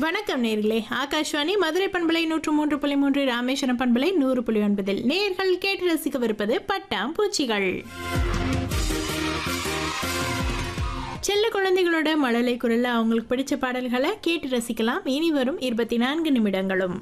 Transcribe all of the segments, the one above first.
வணக்கம் நேர்களே ஆகாஷ்வாணி மதுரை பண்பலை நூற்று மூன்று புள்ளி மூன்று ராமேஸ்வரம் பண்பலை நூறு புள்ளி ஒன்பதில் நேர்கள் கேட்டு ரசிக்கவிருப்பது பட்டாம்பூச்சிகள் செல்ல குழந்தைகளோட மழலை குரல்ல அவங்களுக்கு பிடிச்ச பாடல்களை கேட்டு ரசிக்கலாம் இனி வரும் இருபத்தி நான்கு நிமிடங்களும்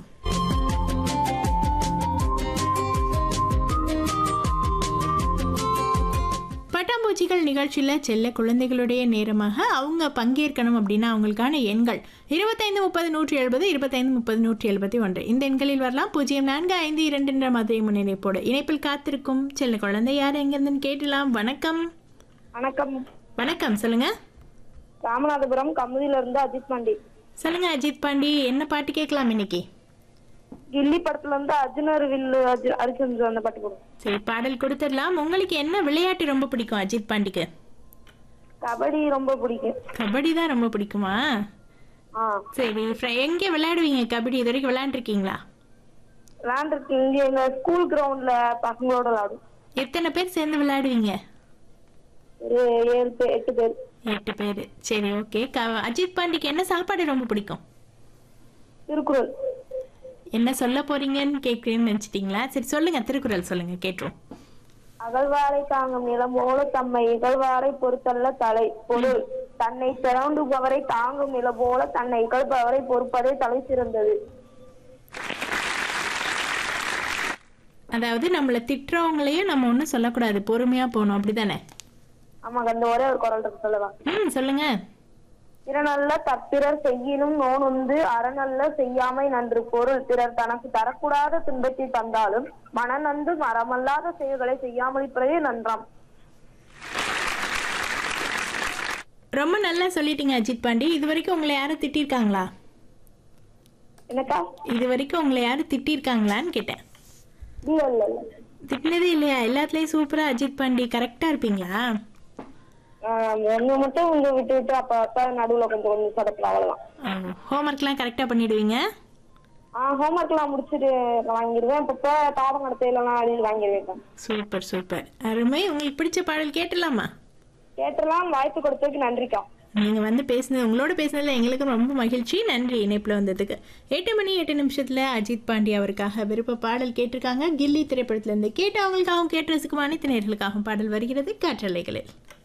பட்டாம்பூச்சிகள் நிகழ்ச்சியில் செல்ல குழந்தைகளுடைய நேரமாக அவங்க பங்கேற்கணும் அப்படின்னா அவங்களுக்கான எண்கள் இருபத்தைந்து முப்பது நூற்றி எழுபது இருபத்தைந்து முப்பது நூற்றி எழுபத்தி ஒன்று இந்த எண்களில் வரலாம் பூஜ்ஜியம் நான்கு ஐந்து இரண்டு என்ற மதுரை முன்னிணைப்போடு இணைப்பில் காத்திருக்கும் செல்ல குழந்தை யார் எங்கிருந்துன்னு கேட்டலாம் வணக்கம் வணக்கம் வணக்கம் சொல்லுங்க ராமநாதபுரம் கமுதியில இருந்து அஜித் பாண்டி சொல்லுங்க அஜித் பாண்டி என்ன பாட்டு கேட்கலாம் இன்னைக்கு கில்லி படத்துல இருந்து அர்ஜுனர் வில்லு அர்ஜு- அரிச்சந்திர அந்த பாட்டு போடும் சரி பாடல் கொடுத்துடலாம் உங்களுக்கு என்ன விளையாட்டு ரொம்ப பிடிக்கும் அஜித் பாண்டிக்கு கபடி ரொம்ப பிடிக்கும் கபடி தான் ரொம்ப பிடிக்குமா ஆ சரி ஃப்ர- எங்கே விளையாடுவீங்க கபடி இது வரைக்கும் விளையாண்டுருக்கீங்களா விளையாண்டுருக்கு இங்க எங்க ஸ்கூல் கிரவுண்ட்ல பசங்களோட விளையாடும் எத்தனை பேர் சேர்ந்து விளையாடுவீங்க ஒரு ஏழு பேர் எட்டு பேர் எட்டு பேர் சரி ஓகே க அஜித் பாண்டிக்கு என்ன சாப்பாடு ரொம்ப பிடிக்கும் திருக்குறள் என்ன சொல்ல போறீங்கன்னு கேட்குறேன்னு நினச்சிட்டிங்களா சரி சொல்லுங்க திருக்குறள் சொல்லுங்க கேட்டுரும் அகழ்வாரை தாங்கும் நிலம் போல தம்மை இகழ்வாரை பொறுத்தல்ல தலை பொருள் தன்னை பிறண்டுபவரை தாங்கும் நிலம் போல தன்னை இகழ்பவரை பொறுப்பதே தலை சிறந்தது அதாவது நம்மளை திட்டுறவங்களையும் நம்ம ஒன்றும் சொல்லக்கூடாது பொறுமையா போகணும் அப்படிதானே ஆமாங்க அந்த ஒரே ஒரு குரல் இருக்கு சொல்லலாம் ம் சொல்லுங்க பிறனல்ல தற்பிறர் செய்யினும் நோனுந்து அறநல்ல செய்யாமை நன்று பொருள் பிறர் தனக்கு தரக்கூடாத துன்பத்தை தந்தாலும் மனநந்து மரமல்லாத செயல்களை செய்யாமலிப்பதே நன்றாம் ரொம்ப நல்லா சொல்லிட்டீங்க அஜித் பாண்டி இது வரைக்கும் உங்களை யாரும் திட்டிருக்காங்களா என்னக்கா இது வரைக்கும் உங்களை யாரும் திட்டிருக்காங்களான்னு கேட்டேன் இல்ல இல்ல இல்ல திட்டினதே இல்லையா எல்லாத்துலேயும் சூப்பரா அஜித் பாண்டி கரெக்டா இருப்பீங்களா ஆஹ் ஒண்ணு மட்டும் இங்க விட்டு விட்டு அப்ப அப்ப நடுவுல கொஞ்சம் கொஞ்சம் சொதப்பலாம் அவ்வளவுதான் ஹோம்ஒர்க்லாம் கரெக்டாக பண்ணிடுவீங்க ஆஹ் ஹோம்ஒர்க் எல்லாம் முடிச்சுட்டு வாங்கிடுவேன் இப்ப பாடம் நடத்தையிலாம் அழிஞ்சு வாங்கிடுவேன் சூப்பர் சூப்பர் அருமை உங்களுக்கு பிடிச்ச பாடல் கேட்டலாமா கேட்டலாம் வாய்ப்பு கொடுத்ததுக்கு நன்றிக்கா நீங்க வந்து பேசுனது உங்களோட பேசுனதுல எங்களுக்கும் ரொம்ப மகிழ்ச்சி நன்றி இணைப்புல வந்ததுக்கு எட்டு மணி எட்டு நிமிஷத்துல அஜித் பாண்டி அவருக்காக விருப்ப பாடல் கேட்டிருக்காங்க கில்லி திரைப்படத்துல இருந்து கேட்டு அவங்களுக்காகவும் கேட்டு ரசிக்கும் அனைத்து நேர்களுக்காகவும் பாடல் வருகிறது காற்றலைகளில்